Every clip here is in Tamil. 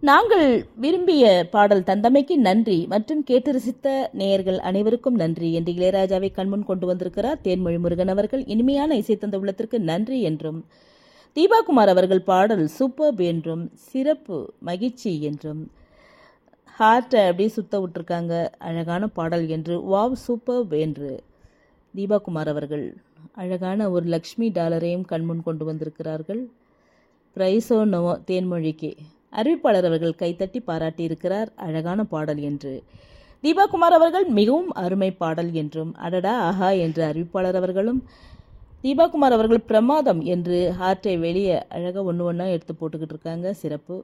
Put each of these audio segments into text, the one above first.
நாங்கள் விரும்பிய பாடல் தந்தமைக்கு நன்றி மற்றும் கேட்டு ரசித்த நேயர்கள் அனைவருக்கும் நன்றி என்று இளையராஜாவை கண்முன் கொண்டு வந்திருக்கிறார் தேன்மொழி முருகன் அவர்கள் இனிமையான இசை தந்த உள்ளத்திற்கு நன்றி என்றும் தீபாகுமார் அவர்கள் பாடல் சூப்பர்ப் என்றும் சிறப்பு மகிழ்ச்சி என்றும் ஹார்ட்டை அப்படியே சுத்த விட்டுருக்காங்க அழகான பாடல் என்று வாவ் சூப்பர்ப் என்று தீபாகுமார் அவர்கள் அழகான ஒரு லக்ஷ்மி டாலரையும் கண்முன் கொண்டு வந்திருக்கிறார்கள் பிரைஸோ நோ தேன்மொழிக்கு அறிவிப்பாளர் அவர்கள் கைத்தட்டி பாராட்டியிருக்கிறார் அழகான பாடல் என்று தீபாகுமார் அவர்கள் மிகவும் அருமை பாடல் என்றும் அடடா ஆஹா என்று அறிவிப்பாளர் அவர்களும் தீபாகுமார் அவர்கள் பிரமாதம் என்று ஹார்ட்டை வெளியே அழகாக ஒன்று ஒன்றா எடுத்து போட்டுக்கிட்டு இருக்காங்க சிறப்பு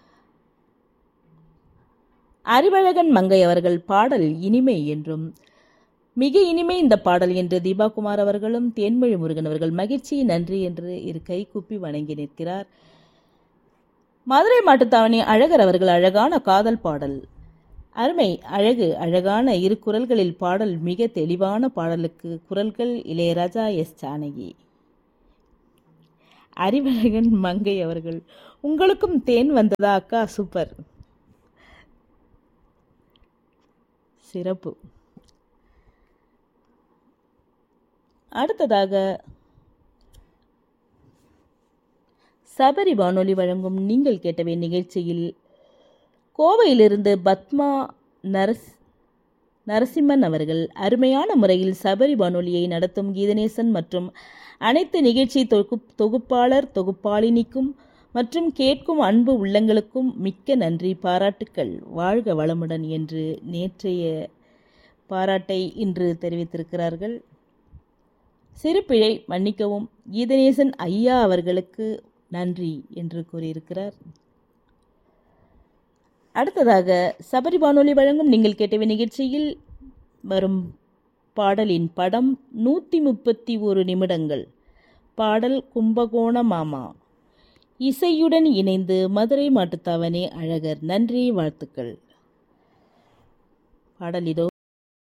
அறிவழகன் மங்கை அவர்கள் பாடல் இனிமை என்றும் மிக இனிமை இந்த பாடல் என்று தீபாகுமார் அவர்களும் தேன்மொழி முருகன் அவர்கள் மகிழ்ச்சி நன்றி என்று இரு கை கூப்பி வணங்கி நிற்கிறார் மதுரை மாட்டுத்தாவணி அழகர் அவர்கள் அழகான காதல் பாடல் அருமை அழகு அழகான இரு குரல்களில் பாடல் மிக தெளிவான பாடலுக்கு குரல்கள் இளையராஜா எஸ் ஜானகி அறிவழகன் மங்கை அவர்கள் உங்களுக்கும் தேன் வந்ததா அக்கா சூப்பர் சிறப்பு அடுத்ததாக சபரி வானொலி வழங்கும் நீங்கள் கேட்டவை நிகழ்ச்சியில் கோவையிலிருந்து பத்மா நரஸ் நரசிம்மன் அவர்கள் அருமையான முறையில் சபரி வானொலியை நடத்தும் கீதநேசன் மற்றும் அனைத்து நிகழ்ச்சி தொகு தொகுப்பாளர் தொகுப்பாளினிக்கும் மற்றும் கேட்கும் அன்பு உள்ளங்களுக்கும் மிக்க நன்றி பாராட்டுக்கள் வாழ்க வளமுடன் என்று நேற்றைய பாராட்டை இன்று தெரிவித்திருக்கிறார்கள் சிறுபிழை மன்னிக்கவும் கீதநேசன் ஐயா அவர்களுக்கு நன்றி என்று கூறியிருக்கிறார் அடுத்ததாக சபரி வானொலி வழங்கும் நீங்கள் கேட்டவை நிகழ்ச்சியில் வரும் பாடலின் படம் நூற்றி முப்பத்தி ஒரு நிமிடங்கள் பாடல் கும்பகோண மாமா இசையுடன் இணைந்து மதுரை மாட்டுத்தாவணி அழகர் நன்றி வாழ்த்துக்கள் பாடல் இதோ